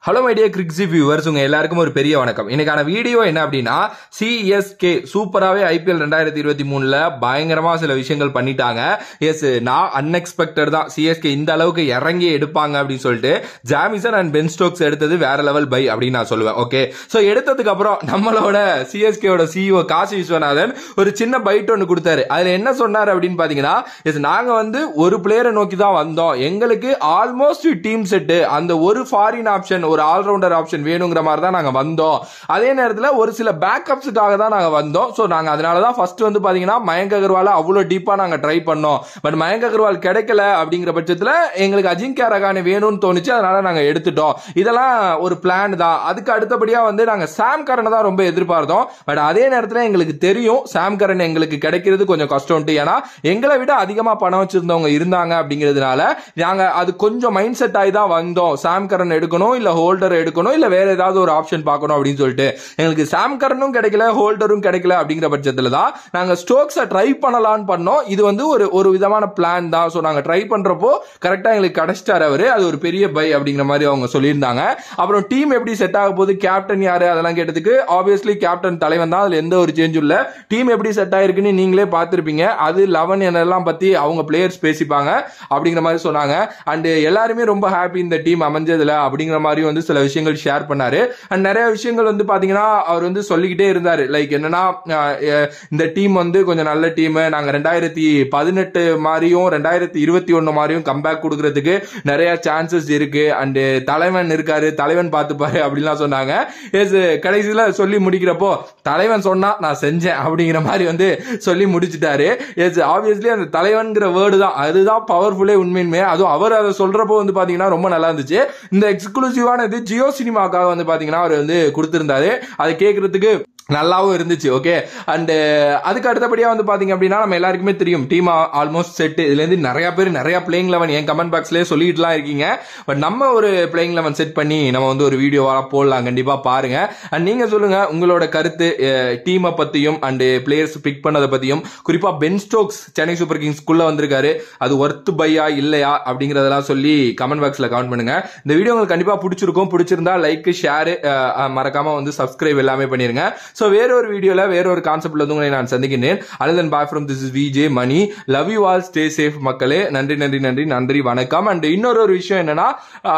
hello my dear கிரிக்ஸி viewers உங்க எல்லாருக்கும் ஒரு பெரிய வணக்கம் இன்னைக்கான வீடியோ என்ன அப்படின்னா சிஎஸ்கே சூப்பராகவே ஐபிஎல் ரெண்டாயிரத்தி இருபத்தி மூணுல பயங்கரமா சில விஷயங்கள் பண்ணிட்டாங்க எஸ் நான் அன்எக்ஸ்பெக்டட் தான் சிஎஸ்கே இந்த அளவுக்கு இறங்கி எடுப்பாங்க அப்படின்னு சொல்லிட்டு ஜாமிசன் அண்ட் பென் ஸ்டோக்ஸ் எடுத்தது வேற லெவல் பை அப்படின்னு நான் சொல்லுவேன் ஓகே ஸோ எடுத்ததுக்கு அப்புறம் நம்மளோட சிஎஸ்கேவோட சிஇஓ காசி விஸ்வநாதன் ஒரு சின்ன பைட் ஒன்று கொடுத்தாரு அதுல என்ன சொன்னார் அப்படின்னு பாத்தீங்கன்னா எஸ் நாங்க வந்து ஒரு பிளேயரை நோக்கி தான் வந்தோம் எங்களுக்கு ஆல்மோஸ்ட் டீம் செட்டு அந்த ஒரு ஃபாரின் ஆப்ஷன் ஒரு ஆல்ரவுண்டர் ஆப்ஷன் வேணுங்கிற மாதிரி தான் நாங்க வந்தோம் அதே நேரத்தில் ஒரு சில பேக்கப்ஸுக்காக தான் நாங்க வந்தோம் ஸோ நாங்க அதனால தான் ஃபர்ஸ்ட் வந்து பாத்தீங்கன்னா மயங்க் அகர்வால அவ்வளோ டீப்பா நாங்க ட்ரை பண்ணோம் பட் மயங்க் அகர்வால் கிடைக்கல அப்படிங்கிற பட்சத்தில் எங்களுக்கு அஜிங்கியா ரகானே வேணும்னு தோணுச்சு அதனால நாங்க எடுத்துட்டோம் இதெல்லாம் ஒரு பிளான் தான் அதுக்கு அடுத்தபடியா வந்து நாங்க சாம் கரனை தான் ரொம்ப எதிர்பார்த்தோம் பட் அதே நேரத்தில் எங்களுக்கு தெரியும் சாம் கரன் எங்களுக்கு கிடைக்கிறது கொஞ்சம் கஷ்டம்ட்டு ஏன்னா எங்களை விட அதிகமா பணம் வச்சிருந்தவங்க இருந்தாங்க அப்படிங்கிறதுனால நாங்க அது கொஞ்சம் மைண்ட் செட் ஆகி தான் வந்தோம் சாம் கரன் எடுக்கணும் இல்ல ஹோல்டர் எடுக்கணும் இல்ல வேற ஏதாவது ஒரு ஆப்ஷன் பார்க்கணும் அப்படின்னு சொல்லிட்டு எங்களுக்கு சாம் கரனும் கிடைக்கல ஹோல்டரும் கிடைக்கல அப்படிங்கிற பட்சத்துல தான் நாங்க ஸ்டோக்ஸை ட்ரை பண்ணலாம்னு பண்ணோம் இது வந்து ஒரு ஒரு விதமான பிளான் தான் ஸோ நாங்க ட்ரை பண்றப்போ கரெக்டா எங்களுக்கு கிடைச்சிட்டாரு அவரு அது ஒரு பெரிய பை அப்படிங்கிற மாதிரி அவங்க சொல்லியிருந்தாங்க அப்புறம் டீம் எப்படி செட் ஆக போகுது கேப்டன் யாரு அதெல்லாம் கேட்டதுக்கு ஆப்வியஸ்லி கேப்டன் தலைவன் தான் அதுல எந்த ஒரு சேஞ்சும் இல்ல டீம் எப்படி செட் ஆயிருக்குன்னு நீங்களே பார்த்திருப்பீங்க அது லெவன் என்னெல்லாம் பத்தி அவங்க பிளேயர்ஸ் பேசிப்பாங்க அப்படிங்கிற மாதிரி சொன்னாங்க அண்ட் எல்லாருமே ரொம்ப ஹாப்பி இந்த டீம் அமைஞ்சதுல அப்படிங்கிற மாதிரி வந்து சில விஷயங்கள் ஷேர் பண்ணாரு அண்ட் நிறைய விஷயங்கள் வந்து பாத்தீங்கன்னா அவர் வந்து சொல்லிக்கிட்டே இருந்தாரு லைக் என்னன்னா அஹ், அஹ், இந்த டீம் வந்து கொஞ்சம் நல்ல டீம் நாங்க ரெண்டாயிரத்தி பதினெட்டு மாதிரியும் ரெண்டாயிரத்தி இருபத்தி ஒன்னு மாதிரியும் கம்பேக் கொடுக்கறதுக்கு நிறைய சான்சஸ் இருக்கு அண்ட் தலைவன் இருக்காரு தலைவன் பார்த்துப்பாரு அப்படின்லாம் சொன்னாங்க எஸ் கடைசியில சொல்லி முடிக்கிறப்போ தலைவன் சொன்னா நான் செஞ்சேன் அப்படிங்கிற மாதிரி வந்து சொல்லி முடிச்சிட்டாரு எஸ் ஆப்வியஸ்லி அந்த தலைவன்கிற வேர்டு தான் அதுதான் பவர்ஃபுல்லே உண்மையுமே அதுவும் அவர் அதை சொல்றப்போ வந்து பாத்தீங்கன்னா ரொம்ப நல்லா இருந்துச்சு இந்த எக்ஸ்க்ளூசிவான இது ஜியோ சினிமாக்காக வந்து பாத்தீங்கன்னா அவர் வந்து கொடுத்திருந்தாரு அதை கேட்கறதுக்கு நல்லாவும் இருந்துச்சு ஓகே அண்ட் அதுக்கு அடுத்தபடியா வந்து பாத்தீங்க அப்படின்னா நம்ம எல்லாருக்குமே தெரியும் டீம் ஆல்மோஸ்ட் செட் இதுல இருந்து நிறைய பேர் நிறைய பிளேயிங் லெவன் என் கமெண்ட் பாக்ஸ்லயே சொல்லிட்டுலாம் இருக்கீங்க பட் நம்ம ஒரு பிளேயிங் லெவன் செட் பண்ணி நம்ம வந்து ஒரு வீடியோவா போடலாம் கண்டிப்பா பாருங்க அண்ட் நீங்க சொல்லுங்க உங்களோட கருத்து டீமை பத்தியும் அண்ட் பிளேயர்ஸ் பிக் பண்ணதை பத்தியும் குறிப்பா பென் ஸ்டோக்ஸ் சென்னை சூப்பர் கிங்ஸ்குள்ள வந்திருக்காரு அது ஒர்த் பையா இல்லையா அப்படிங்கறதெல்லாம் சொல்லி கமெண்ட் பாக்ஸ்ல கமெண்ட் பண்ணுங்க இந்த வீடியோ உங்களுக்கு கண்டிப்பா பிடிச்சிருக்கும் பிடிச்சிருந்தா லைக் ஷேர் மறக்காம வந்து சப்ஸ்கிரைப் எல்லாமே பண்ணிருங்க ஸோ வேற ஒரு வீடியோல வேற ஒரு கான்செப்ட்ல வந்து உங்களை நான் சந்திக்கின்றேன் அதன் bye from this is VJ Mani love you all stay safe மக்களே நன்றி நன்றி நன்றி நன்றி வணக்கம் அண்ட் இன்னொரு ஒரு விஷயம் என்னன்னா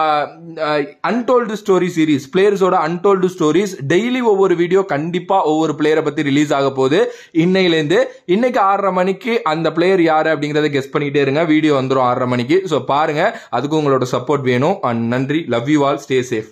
அன்டோல்டு ஸ்டோரி சீரிஸ் பிளேயர்ஸோட அன்டோல்டு ஸ்டோரிஸ் டெய்லி ஒவ்வொரு வீடியோ கண்டிப்பா ஒவ்வொரு பிளேயரை பத்தி ரிலீஸ் ஆக போகுது இன்னையிலேருந்து இன்னைக்கு ஆறரை மணிக்கு அந்த பிளேயர் யாரு அப்படிங்கறத கெஸ் பண்ணிட்டே இருங்க வீடியோ வந்துடும் ஆறரை மணிக்கு ஸோ பாருங்க அதுக்கு உங்களோட சப்போர்ட் வேணும் அண்ட் நன்றி love you all stay safe